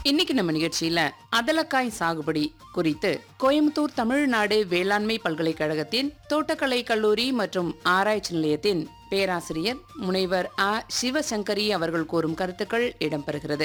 இன்னைக்கு நம்ம நிகழ்ச்சியில அதலக்காய் சாகுபடி குறித்து கோயம்புத்தூர் தமிழ்நாடு வேளாண்மை பல்கலைக்கழகத்தின் தோட்டக்கலை கல்லூரி மற்றும் ஆராய்ச்சி நிலையத்தின் பேராசிரியர் முனைவர் ஆ சிவசங்கரி அவர்கள் கூறும் கருத்துக்கள் இடம்பெறுகிறது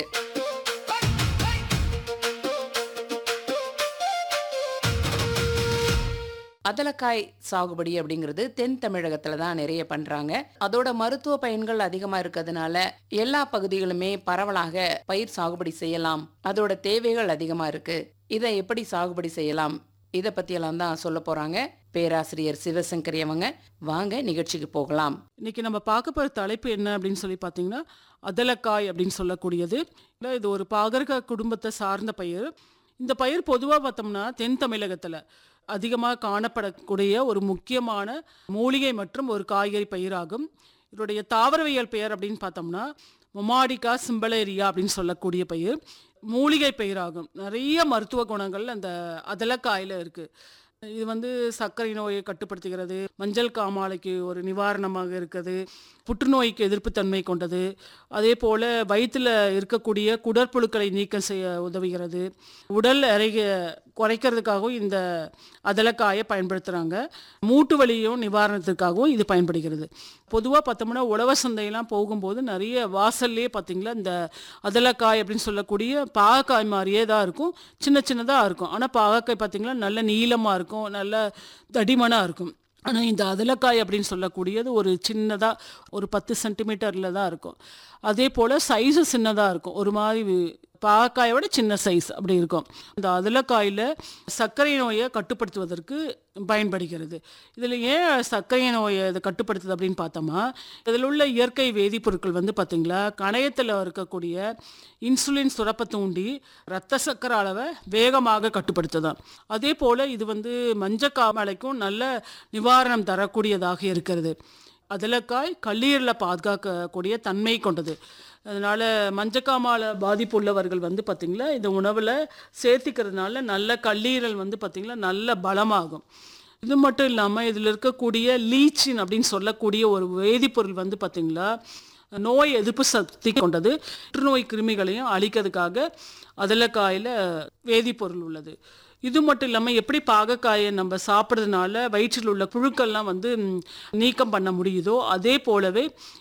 அதலக்காய் சாகுபடி அப்படிங்கிறது தென் தமிழகத்துல தான் நிறைய பண்றாங்க அதோட மருத்துவ பயன்கள் அதிகமா இருக்கிறதுனால எல்லா பகுதிகளுமே பரவலாக பயிர் சாகுபடி செய்யலாம் அதோட தேவைகள் அதிகமா இருக்கு இதை எப்படி சாகுபடி செய்யலாம் இத பத்தியெல்லாம் தான் சொல்ல போறாங்க பேராசிரியர் சிவசங்கரி அவங்க வாங்க நிகழ்ச்சிக்கு போகலாம் இன்னைக்கு நம்ம பார்க்க போகிற தலைப்பு என்ன அப்படின்னு சொல்லி பார்த்தீங்கன்னா அதலக்காய் அப்படின்னு சொல்லக்கூடியது இல்ல, இது ஒரு பாகற்க குடும்பத்தை சார்ந்த பயிர் இந்த பயிர் பொதுவாக பார்த்தோம்னா தென் தமிழகத்தில் அதிகமாக காணப்படக்கூடிய ஒரு முக்கியமான மூலிகை மற்றும் ஒரு காய்கறி பயிராகும் இதனுடைய தாவரவியல் பெயர் அப்படின்னு பார்த்தோம்னா மொமாடிகா சிம்பலேரியா அப்படின்னு சொல்லக்கூடிய பயிர் மூலிகை பயிராகும் நிறைய மருத்துவ குணங்கள் அந்த அதலக்காயில் இருக்குது இது வந்து சர்க்கரை நோயை கட்டுப்படுத்துகிறது மஞ்சள் காமாலைக்கு ஒரு நிவாரணமாக இருக்குது புற்றுநோய்க்கு எதிர்ப்புத்தன்மை கொண்டது அதே போல் வயிற்றில் இருக்கக்கூடிய குடற்புழுக்களை நீக்கம் செய்ய உதவுகிறது உடல் எறைக குறைக்கிறதுக்காகவும் இந்த அதலக்காயை பயன்படுத்துகிறாங்க மூட்டு வலியும் நிவாரணத்துக்காகவும் இது பயன்படுகிறது பொதுவாக பார்த்தோம்னா உழவர் சந்தையெல்லாம் போகும்போது நிறைய வாசல்லே பார்த்தீங்களா இந்த அதலக்காய் அப்படின்னு சொல்லக்கூடிய பாகக்காய் மாதிரியே தான் இருக்கும் சின்ன சின்னதாக இருக்கும் ஆனால் பாகக்காய் பார்த்தீங்களா நல்ல நீளமாக இருக்கும் நல்ல தடிமனாக இருக்கும் ஆனால் இந்த அதலக்காய் அப்படின்னு சொல்லக்கூடியது ஒரு சின்னதாக ஒரு பத்து சென்டிமீட்டரில் தான் இருக்கும் அதே போல் சைஸு சின்னதாக இருக்கும் ஒரு மாதிரி வி- பாகக்காயோட சின்ன சைஸ் அப்படி இருக்கும் இந்த அதலக்காயில் சர்க்கரை நோயை கட்டுப்படுத்துவதற்கு பயன்படுகிறது இதில் ஏன் சர்க்கரை நோயை இதை கட்டுப்படுத்துது அப்படின்னு பார்த்தோமா இதில் உள்ள இயற்கை வேதிப்பொருட்கள் வந்து பார்த்திங்களா கணையத்தில் இருக்கக்கூடிய இன்சுலின் சுரப்பை தூண்டி ரத்த சர்க்கரை அளவை வேகமாக கட்டுப்படுத்துதான் அதே போல் இது வந்து மஞ்சக்காமலைக்கும் நல்ல நிவாரணம் தரக்கூடியதாக இருக்கிறது அதலக்காய் கல்லீரலை பாதுகாக்கக்கூடிய தன்மை கொண்டது அதனால் மஞ்சக்காமால பாதிப்பு உள்ளவர்கள் வந்து பார்த்திங்களா இந்த உணவில் சேர்த்திக்கிறதுனால நல்ல கல்லீரல் வந்து பார்த்திங்களா நல்ல பலமாகும் இது மட்டும் இல்லாமல் இதில் இருக்கக்கூடிய லீச்சின் அப்படின்னு சொல்லக்கூடிய ஒரு வேதிப்பொருள் வந்து பார்த்திங்களா நோய் எதிர்ப்பு சக்தி கொண்டது புற்றுநோய் கிருமிகளையும் அழிக்கிறதுக்காக அதலக்காயில் வேதிப்பொருள் உள்ளது இது மட்டும் இல்லாமல் எப்படி பாகக்காயை நம்ம சாப்பிட்றதுனால வயிற்றில் உள்ள புழுக்கள்லாம் வந்து ம், நீக்கம் பண்ண முடியுதோ அதே போலவே